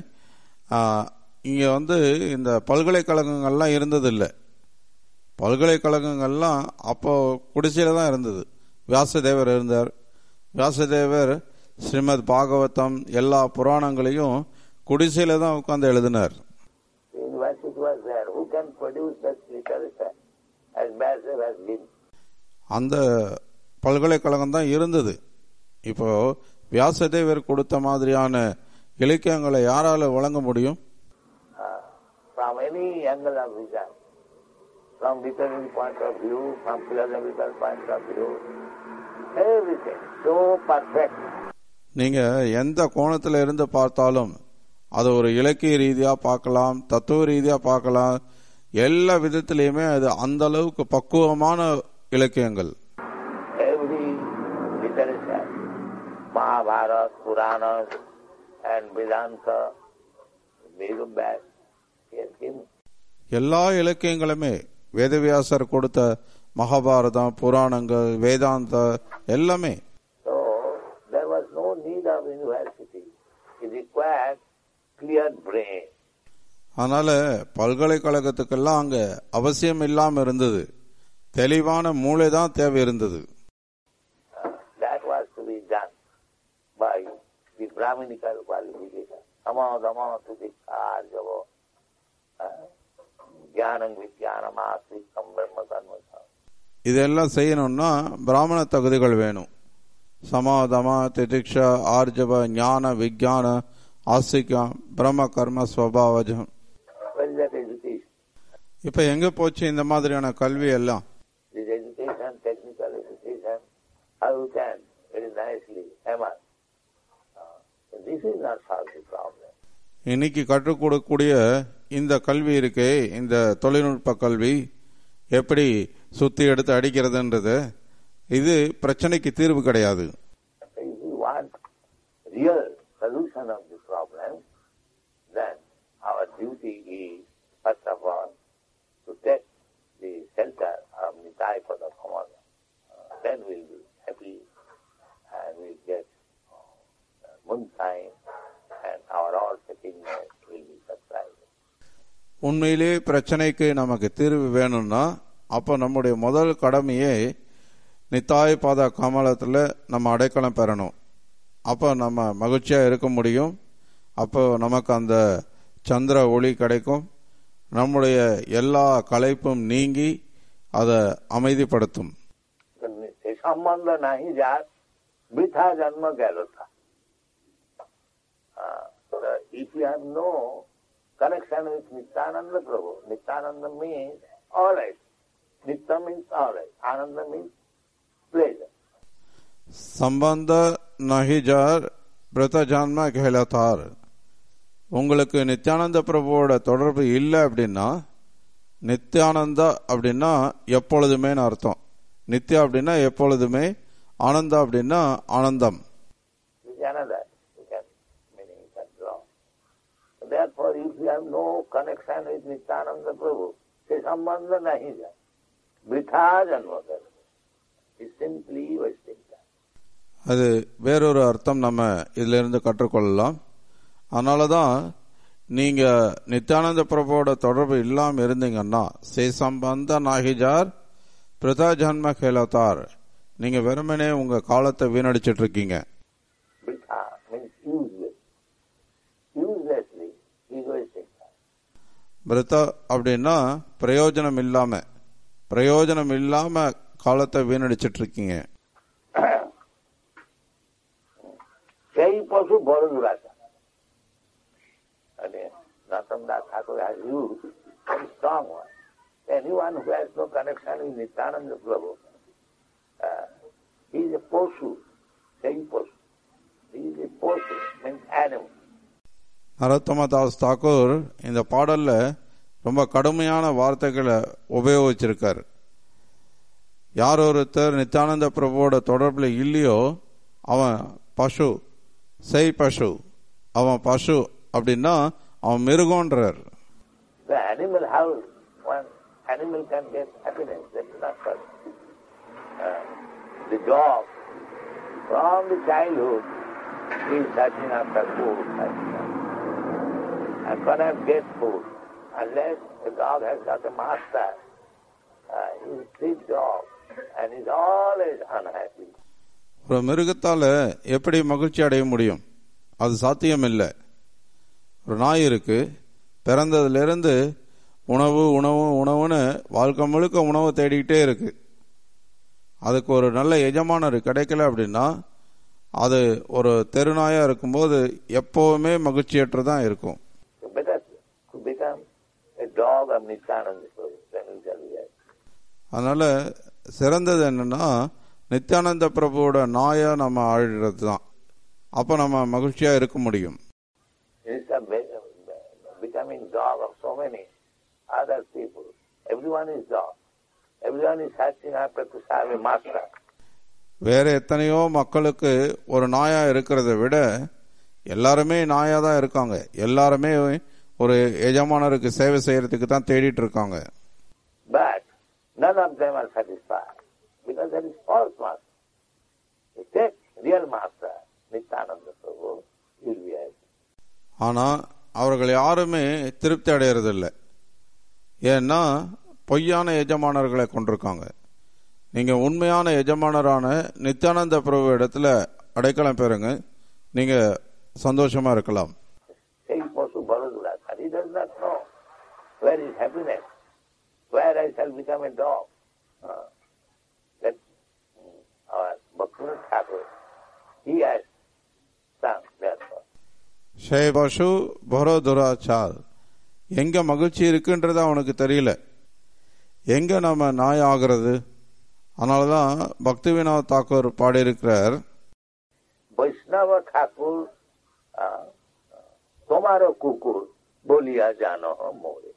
இங்கே வந்து இந்த பல்கலைக்கழகங்கள்லாம் இருந்ததில்லை பல்கலைக்கழகங்கள்லாம் அப்போ குடிசையில் தான் இருந்தது வியாசதேவர் இருந்தார் வியாசதேவர் ஸ்ரீமத் பாகவதம் எல்லா புராணங்களையும் குடிசையில தான் உட்கார்ந்து எழுதினார் The university was there. Who can produce such literature as Basdev has been? அந்த பல்கலைக்கழகம் தான் இருந்தது இப்போ வியாசதேவர் கொடுத்த மாதிரியான இலக்கியங்களை யாரால வழங்க முடியும் Uh, from any angle of vision, from literary point of view, from philosophical point of view, everything so perfect. நீங்க எந்த கோணத்துல இருந்து பார்த்தாலும் அது ஒரு இலக்கிய ரீதியா பார்க்கலாம் தத்துவ ரீதியா பார்க்கலாம் எல்லா விதத்திலையுமே அது அந்த அளவுக்கு பக்குவமான இலக்கியங்கள் Every literature, Mahabharata, Puranas, and Vedanta, Vedabhyas, he has given. எல்லா இலக்கியங்களுமே வேதவியாசர் கொடுத்த மகாபாரதம் புராணங்கள் வேதாந்த எல்லாமே So there was no need of university. It required clear brain. அதனால பல்கலைக்கழகத்துக்கெல்லாம் அங்க அவசியம் இல்லாம இருந்தது தெளிவான மூளை தான் தேவை இருந்தது Uh, that was to be done by the Brahminical qualification. Sama dama tudikharjavo. Jnanam vijnanam asritam brahma karma இதெல்லாம் செய்யணும்னா பிராமண தகுதிகள் வேணும் சமாதம திதிக்ஷா ஆர்ஜவ ஞான விஜான ஆசிக்கம் பிரம்ம கர்ம ஸ்வபாவஜம் Where is that education? இப்ப எங்க போச்சு இந்த மாதிரியான கல்வி எல்லாம் This education, technical education, how you can very nicely hammer. Uh, this is not solve the problem. இன்னைக்கு கற்றுக் கொடுக்கக்கூடிய இந்த கல்வி இருக்கே இந்த தொழில்நுட்ப கல்வி எப்படி சுத்தி எடுத்து அடிக்கிறதுன்றது இது பிரச்சனைக்கு தீர்வு கிடையாது If we want real solution of the problem, then our duty is, first of all, to take the shelter of Nitai Pada Kamala. Uh, then we'll be happy and we'll get uh, moonshine and our all happiness will be subsided. உண்மையிலே பிரச்சனைக்கு நமக்கு தீர்வு வேணும்னா அப்போ நம்முடைய முதல் கடமையே நித்தாய் பாத கமலத்தில் நம்ம அடைக்கலம் பெறணும் அப்போ நம்ம மகிழ்ச்சியாக இருக்க முடியும் அப்போ நமக்கு அந்த சந்திர ஒளி கிடைக்கும் நம்முடைய எல்லா களைப்பும் நீங்கி அதை அமைதிப்படுத்தும் એ સંબંધ નહીં જાત વૃથા જન્મ ગયેલો था if you have no connection with Nityananda Prabhu, Nityananda means all right. Nitya means all right. Ananda means pleasure. சம்பந்த நஹிஜார் பிரத ஜான்ம கேலத்தார் உங்களுக்கு நித்யானந்த பிரபுவோட தொடர்பு இல்லை அப்படின்னா நித்யானந்தா அப்படின்னா எப்பொழுதுமேன்னு அர்த்தம் நித்யா அப்படின்னா எப்பொழுதுமே ஆனந்தா அப்படின்னா ஆனந்தம் Nityananda, you can, meaning you can draw. Therefore, if you have no connection with Nityananda Prabhu, se sambandha nahi jat. Vritha janma kar. It's simply wasting time. அது வேறொரு அர்த்தம் நம்ம இதுல இருந்து கற்றுக்கொள்ளலாம் அதனால தான் நீங்க நித்யானந்த பிரபுவோட தொடர்பு இல்லாம இருந்தீங்கன்னா சே சம்பந்த நாகிஜார் பிரதா ஜன்ம கேலத்தார் நீங்க வெறுமனே உங்க காலத்தை வீணடிச்சிட்டு இருக்கீங்க Vritha means useless. Uselessly is wasting time. Brata அப்படின்னா பிரயோஜனம் இல்லாம பிரயோஜனம் இல்லாம காலத்தை வீணடிச்சிட்டு இருக்கீங்க সেই পশু বড় দুরাচার અને Natamdas Thakur has used very strong one. Anyone who has no connection with Nityananda Prabhu, uh, he is a poshu, সেই poshu. He is a poshu, means animal. நரோத்தம Das Thakur இந்த பாடல்ல ரொம்ப கடுமையான வார்த்தைகளை உபயோகிச்சிருக்காரு யார் ஒருத்தர் நித்யானந்த பிரபுவோட தொடர்புல இல்லையோ அவன் பசு செய் பசு அவன் பசு அப்படின்னா அவன் மிருகம்ன்றார் The animal house, one animal can get happiness, that is not possible. Uh, the dog, from the childhood, he is searching after food, searching after and cannot get food unless the dog has got a master. Uh, he is a big dog and is always unhappy. ஒரு மிருகத்தால எப்படி மகிழ்ச்சி அடைய முடியும் அது சாத்தியம் இல்லை ஒரு நாய் இருக்கு பிறந்ததுல இருந்து உணவு உணவு உணவுன்னு வாழ்க்கை முழுக்க உணவு தேடிக்கிட்டே இருக்கு அதுக்கு ஒரு நல்ல எஜமானர் கிடைக்கல அப்படின்னா அது ஒரு தெருநாயா இருக்கும்போது எப்பவுமே மகிழ்ச்சியற்று தான் இருக்கும் So better to become a dog of Nityananda Prabhu, then we shall be happy. அதனால சிறந்தது என்னன்னா நித்யானந்த பிரபுவோட நாயா நம்ம ஆழ்றது தான் அப்போ நம்ம மகிழ்ச்சியா இருக்க முடியும் Instead of be- becoming dog of so many other people, everyone is dog. Everyone is searching after to serve a master. வேற எத்தனையோ மக்களுக்கு ஒரு நாயா இருக்கிறத விட எல்லாருமே நாயா தான் இருக்காங்க எல்லாருமே ஒரு எஜமானருக்கு சேவை செய்யறதுக்கு தான் தேடிட்டு இருக்காங்க But none of them are satisfied because there is false master. You take real master, Nityananda Prabhu, you will be happy. ஆனா அவர்கள் யாருமே திருப்தி அடையறதில்ல ஏன்னா பொய்யான எஜமானர்களை கொண்டிருக்காங்க நீங்க உண்மையான எஜமானரான நித்யானந்த பிரபு இடத்துல அடைக்கலம் பெறுங்க நீங்க சந்தோஷமா இருக்கலாம் Say Pasu Baradurasa, he does not know where is happiness, where I shall become a dog. Uh, that mm, our Bhaktivinoda Thakur, he has sung therefore. ஷே பசு பரோ துராச்சார் எங்க மகிழ்ச்சி இருக்குன்றது அவனுக்கு தெரியல எங்க நம்ம நாய் ஆகிறது அதனாலதான் பக்தி வினோத் தாக்கூர் பாடியிருக்கிறார் Vaishnava Thakur, uh, তোমারও কুকুর বলিয়া জানো মোরে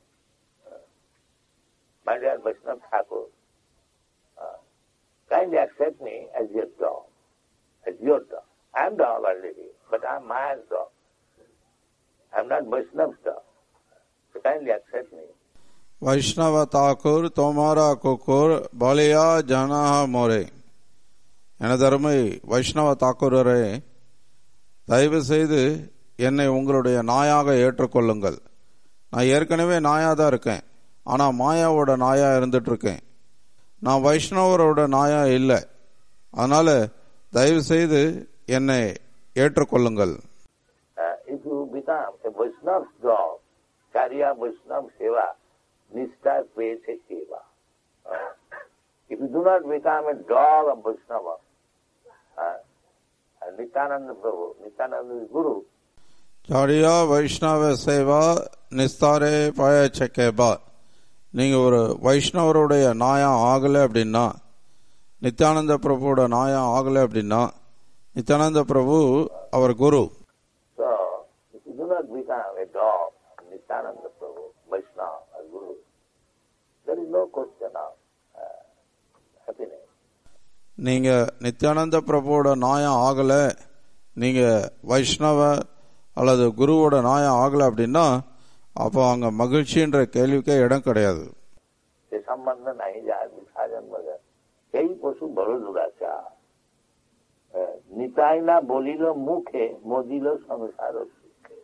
My dear Vaishnav Thakur, uh, kindly accept me as your dog, as your dog. I am dog already, but I am my dog. I am not Vaishnav's dog. So kindly accept me. வைஷ்ணவ தாக்கூர் தோமாரா குக்கூர் பலியா ஜனஹ மோரே எனதருமை வைஷ்ணவ தாக்கூரரே தயவு செய்து என்னை உங்களுடைய நாயாக ஏற்றுக்கொள்ளுங்கள் நான் ஏற்கனவே நாயாக தான் இருக்கேன் ஆனால் மாயாவோட நாயா இருந்துட்டு இருக்கேன் நான் வைஷ்ணவரோட நாயா இல்லை அதனால தயவு செய்து என்னை ஏற்றுக்கொள்ளுங்கள் Uh, if you become a Vaishnav's dog, Charya Vaishnav Seva, Nishta Pese Seva. Uh, if you do not become a dog of Vaishnava, uh, and Nityananda Prabhu, Nityananda is Guru, சாரியா வைஷ்ணவ சேவா நிஸ்தாரே பாய செக்கேபா நீங்க ஒரு வைஷ்ணவருடைய நாயா ஆகலை அப்படின்னா நித்யானந்த பிரபுவோட நாயா ஆகலை அப்படின்னா நித்யானந்த பிரபு அவர் குரு so if you do not become a dog of Nityananda Prabhu, Vaishnava or Guru, there is no question of uh, happiness. நீங்க நித்யானந்த பிரபுவோட நாயா ஆகல நீங்க வைஷ்ணவ அல்லது குருவோட நாயா ஆகல அப்படின்னா அப்போ அங்க மகிழ்ச்சின்ற கேள்விக்கே இடம் கிடையாது ସେ ସମ୍ବନ୍ଧ ନାହିଁ ଯାହା ମିଠା ଜନ୍ମରେ ସେଇ ପଶୁ ବଡ଼ ଦୁରାଚାର ନିତାଇନା ବୋଲିର ମୁଖେ ମୋଦିର ସଂସାର ସୁଖେ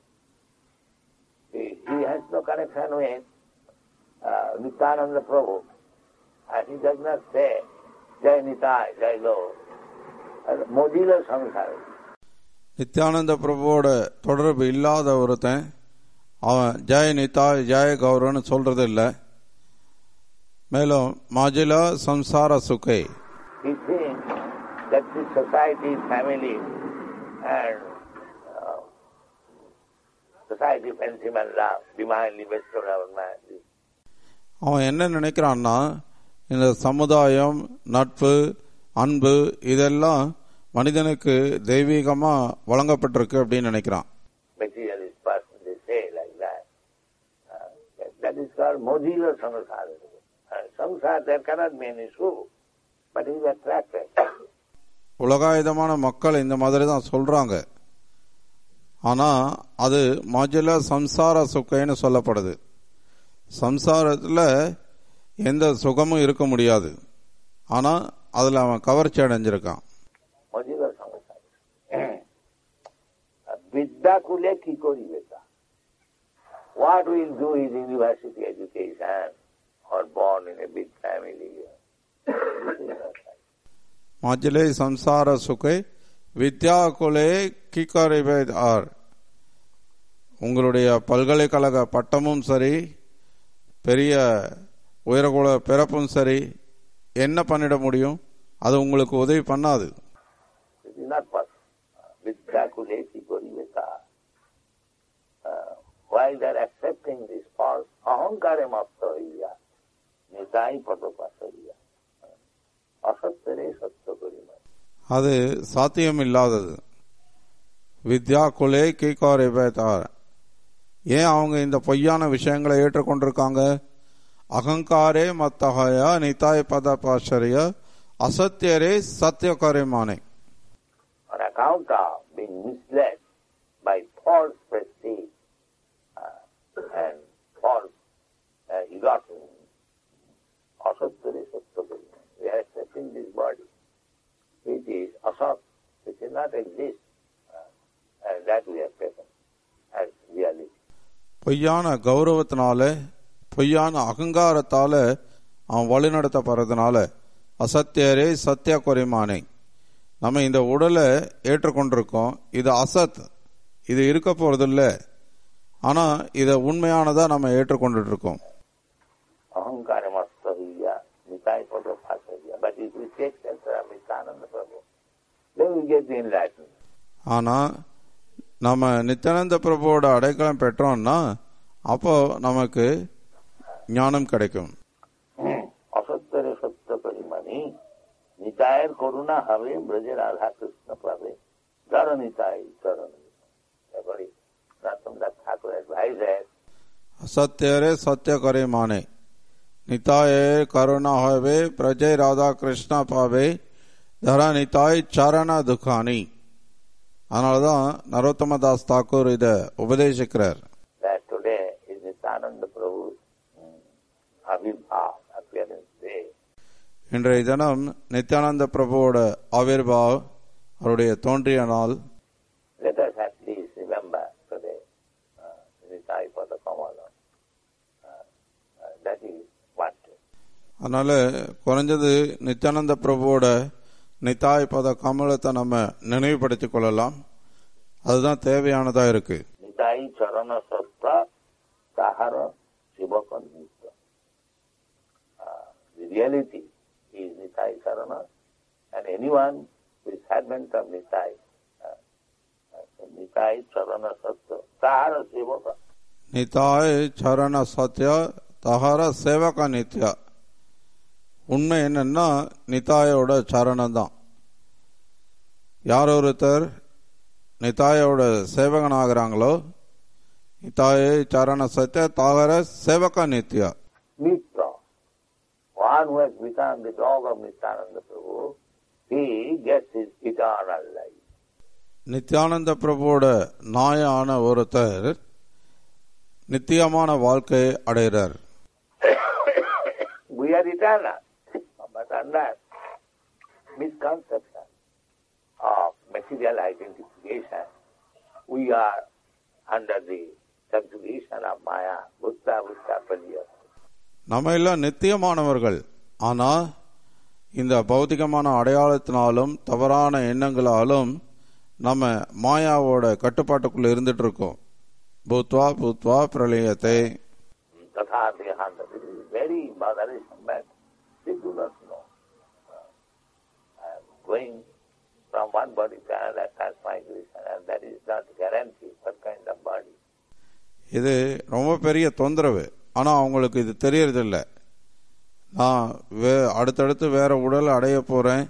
He has no connection with uh, Nityananda Prabhu. And he does not say, Jai Nitai, Jai Lord. மோதியில சம்சாரம் நித்யானந்த பிரபுவோட தொடர்பு இல்லாத ஒருத்தன் அவன் ஜெய நிதாய் ஜெய கௌரவன்னு சொல்றது இல்ல மேலும் மாஜிலா சம்சார சுகை He thinks that the society, family, and uh, society, friendship and love, divinely bestowed our man. அவன் என்ன நினைக்கிறான்னா இந்த சமுதாயம் நட்பு அன்பு இதெல்லாம் மனிதனுக்கு தெய்வீகமா வழங்கப்பட்டிருக்கு அப்படின்னு நினைக்கிறான் Materialist person, they say like that. Uh, that- that is called modila samsara. Uh, samsara, there cannot be any issue, but he is attracted. உலகாயுதமான மக்கள் இந்த மாதிரி தான் சொல்றாங்க ஆனா அது மாஜில சம்சார சுக்கைன்னு சொல்லப்படுது சம்சாரத்துல எந்த சுகமும் இருக்க முடியாது ஆனா அதுல அவன் கவர்ச்சி அடைஞ்சிருக்கான் modila samsara. Vidya kule ki koribe ta? What will do his university education or born in a big family? This is not right. மாஜிலே சம்சார சுகை வித்யா குலே கிகரிவேத் ஆர் உங்களுடைய பல்கலைக்கழக பட்டமும் சரி பெரிய உயரகுல பிறப்பும் சரி என்ன பண்ணிட முடியும் அது உங்களுக்கு உதவி பண்ணாது It is not possible. Vidya kule ki koribe ta? Uh, While they are accepting this false ahankare maptariya, nitai padopasariya, asattare satya karima. அது சாத்தியம் இல்லாதது வித்யா குலே கிகாரிவேதார் ஏன் அவங்க இந்த பொய்யான விஷயங்களை ஏற்றுக்கொண்டிருக்காங்க அகங்காரே மத்தகயா நிதாய் பத பாஷரிய அசத்தியரே சத்தியகாரியமானே on account of being misled by false prestige uh, and false uh, illusion. Asattare satya karima. We are accepting this body, which is asat, which does not exist, uh, and that we have taken as reality. பொய்யான கௌரவத்தினால பொய்யான அகங்காரத்தால அவன் வழிநடத்தப்படுறதுனால அசத்தியரே சத்திய குறைமானே நம்ம இந்த உடலை ஏற்றுக்கொண்டிருக்கோம் இது அசத் இது இருக்க போறதில்ல ஆனா இதை உண்மையானதா நம்ம ஏற்றுக்கொண்டுட்டு இருக்கோம் Ahankara mastahiya, nitai padopasariya. But if we take shelter of Nityananda Prabhu, then we get the enlightenment. ஆனா நம்ம நித்யானந்த பிரபுவோட அடைக்கலம் பெற்றோம்னா அப்போ நமக்கு ஞானம் கிடைக்கும் অসত্যরে সত্য পরিমাণে নিতায়ের করুণা হবে ব্রজে রাধা কৃষ্ণ পাবে ধর নিতাই চরণ এবারে না তোমরা અસત્યરે સત્ય કરે માને નિતાએ કરુણા હવે પ્રજય રાધા કૃષ્ண பாவே தர நிதாய் சரண துக்கானி அதனாலதான் நரோத்தமதாஸ் தாக்கூர் இத உபதேசிக்கிறார் that today is Nityananda Prabhu's mm, Abhibhav, appearance day. இன்றைய தினம் நித்யானந்த பிரபுவோட ஆவிர்பாவ் அவருடைய தோன்றிய நாள் Let us at least remember today uh, Nitai Pada Kamala. Uh, uh, that is what அதனால குறைஞ்சது நித்யானந்த பிரபுவோட நித்தாய் பத கமலத்தை நம்ம நினைவுபடுத்திக் கொள்ளலாம் அதுதான் தேவையானதா இருக்கு Nitai Charana Satta Sahara Sivaka Nitya. Uh, the reality is Nitai Charana and anyone who is servant of Nitai, uh, uh, Nitai Charana Satta Sahara Sivaka. நித்தாய் சரண சத்ய தஹர சேவக நித்யா உண்மை என்னன்னா நித்தாயோட சரணம் தான் யார் ஒருத்தர் நித்தாயோட சேவகன் ஆகிறாங்களோ நித்தாயை சரண Satya தஹர சேவக Nithya Mitra, one who has become the dog of Nityananda Prabhu, he gets his eternal life. Nityananda பிரபுவோட நாயான ஒருத்தர் நித்தியமான வாழ்க்கை அடைகிறார் we are eternal, but under misconception of material identification, we are under the subjugation of Maya, Bhutta, Bhutta, Paliya. நம்ம எல்லாம் நித்தியமானவர்கள் ஆனா இந்த பௌதிகமான அடையாளத்தினாலும் தவறான எண்ணங்களாலும் நம்ம மாயாவோட கட்டுப்பாட்டுக்குள்ள இருந்துட்டு இருக்கோம் பூத்வா பூத்வா பிரளயத்தை Tatha Dehanta. This is very bothersome, but they do not know. Uh, I am going from one body to another transmigration, and that is not guaranteed what kind of body. இது ரொம்ப பெரிய தொந்தரவு ஆனா அவங்களுக்கு இது தெரியறதில்ல நான் வே அடுத்தடுத்து வேற உடல் அடைய போறேன்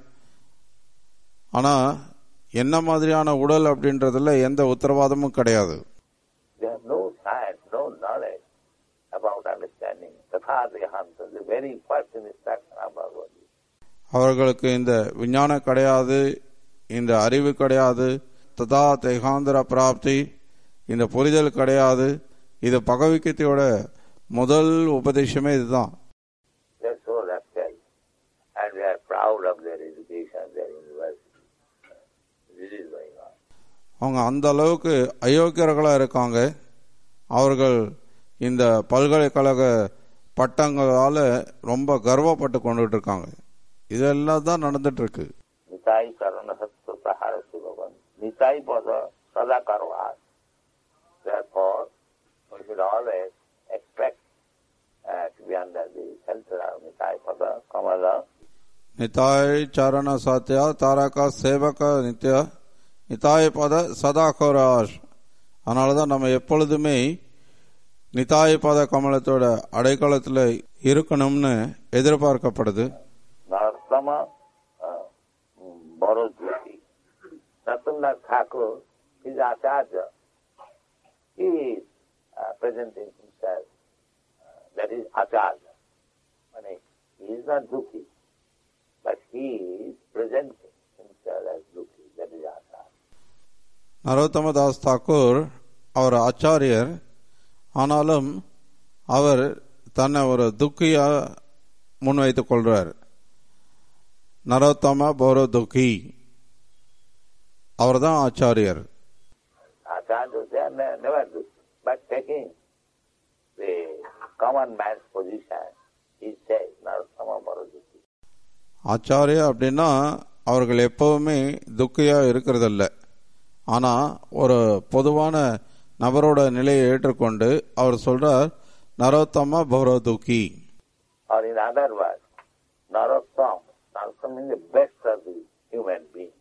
ஆனா என்ன மாதிரியான உடல் அப்படின்றதுல எந்த உத்தரவாதமும் கிடையாது They have no science, no knowledge about understanding Tatha Dehanta, the very first instruction of Bhagavad Gita. அவர்களுக்கு இந்த விஞ்ஞானம் கிடையாது இந்த அறிவு கிடையாது ததா தேகாந்திர பிராப்தி இந்த புரிதல் கிடையாது இது பகவத்கீதையோட முதல் உபதேசமே இதுதான் They are so rascal, and they are proud of their education, their university. This is going on. அவங்க அந்த அளவுக்கு அயோக்கியர்களா இருக்காங்க அவர்கள் இந்த பல்கலைக்கழக பட்டங்களால ரொம்ப கர்வப்பட்டு கொண்டுட்டு இருக்காங்க இதெல்லாம் தான் நடந்துட்டு இருக்கு Nitai Karana Sattva Sahara Sivavan. Nitai Pada Sada Karvas. Therefore, we should always expect uh, to be under the shelter of Nitai Pada Kamala. நிதாய் சரண சாத்தியா தாரகா சேவக நித்யா நிதாய பத சதா கோராஷ் அதனாலதான் நம்ம எப்பொழுதுமே நிதாய பத கமலத்தோட அடைக்காலத்துல இருக்கணும்னு எதிர்பார்க்கப்படுது Narattama uh, Bharadwati. Natunnath Thakur is Acharya. He is uh, presenting himself. Uh, that is Acharya. I mean, he is not Dukhi, but he is presenting himself as Dukhi. That is Acharya. நரோத்தமதாஸ் Thakur அவர் ஆச்சாரியர் ஆனாலும் அவர் தன்னை ஒரு துக்கியா முன்வைத்துக் கொள்றார் நரோத்தம பௌர துக்கி அவர்தான் ஆச்சாரியர் Acharya, they are ne- never Dukhi, but taking the common man's position, he says, Narattama Bharadwati. Acharya அப்படின்னா அவர்கள் எப்பவுமே துக்கியா இருக்கிறதில்ல ஆனா ஒரு பொதுவான நபரோட நிலையை ஏற்றுக்கொண்டு அவர் சொல்றார் நரோத்தம பௌர துக்கி Or in other words, Narottam, Narottam means the best of the human being.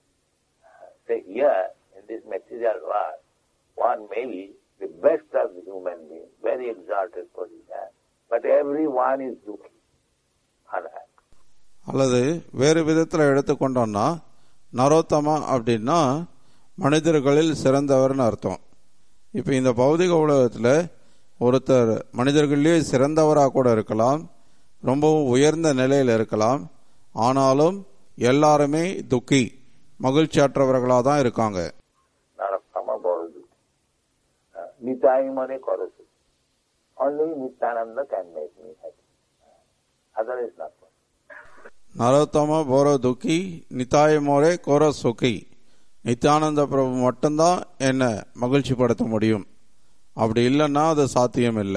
Say here, in this material world, one may be the best of the human being, very exalted position, but everyone is Dukhi. Unhappy. அல்லது வேறு விதத்துல எடுத்துக்கொண்டோம்னா நரோத்தம அப்படின்னா மனிதர்களில் சிறந்தவர்னு அர்த்தம் இப்ப இந்த பௌதிக உலகத்துல ஒருத்தர் மனிதர்களிலே சிறந்தவராக கூட இருக்கலாம் ரொம்பவும் உயர்ந்த நிலையில் இருக்கலாம் ஆனாலும் எல்லாருமே துக்கி மகிழ்ச்சியற்றவர்களாக தான் இருக்காங்க Naraktama Borodu. Uh, Nitai Mane Korosu. Only Nityananda can make me happy. Other is not possible. நரோத்தம போரோ துக்கி நித்தாய மோரே கோர சுக்கி நித்யானந்த பிரபு மட்டும்தான் என்ன மகிழ்ச்சி படுத்த முடியும் அப்படி இல்லைன்னா அது சாத்தியம் இல்லை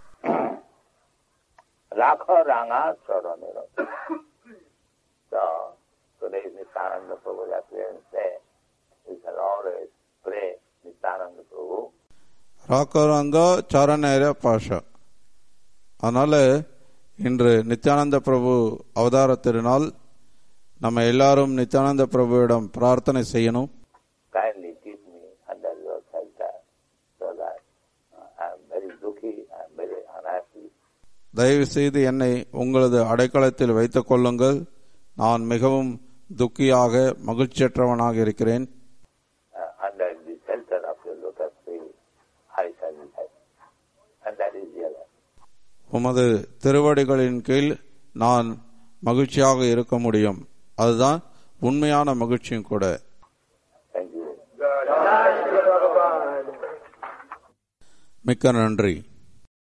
Rakha Ranga Charanera. So, today's Nityananda Prabhu's appearance there. We shall always pray Nityananda Prabhu. ராக்கரங்க சரணேர பாஷா அதனால இன்று நித்யானந்த பிரபு அவதார திருநாள் நம்ம எல்லாரும் நித்யானந்த பிரபுவிடம் பிரார்த்தனை செய்யணும் Kindly keep me under your shelter so that uh, I am very dukkhi, I am very unhappy. தயவு செய்து என்னை உங்களது அடைக்கலத்தில் வைத்துக் கொள்ளுங்கள் நான் மிகவும் துக்கியாக மகிழ்ச்சியற்றவனாக இருக்கிறேன் Uh, under the shelter of your lotus feet, I shall be happy. And that is real happiness. உமது திருவடிகளின் கீழ் நான் மகிழ்ச்சியாக இருக்க முடியும் அதுதான் உண்மையான மகிழ்ச்சியும் கூட Thank you. மிக்க நன்றி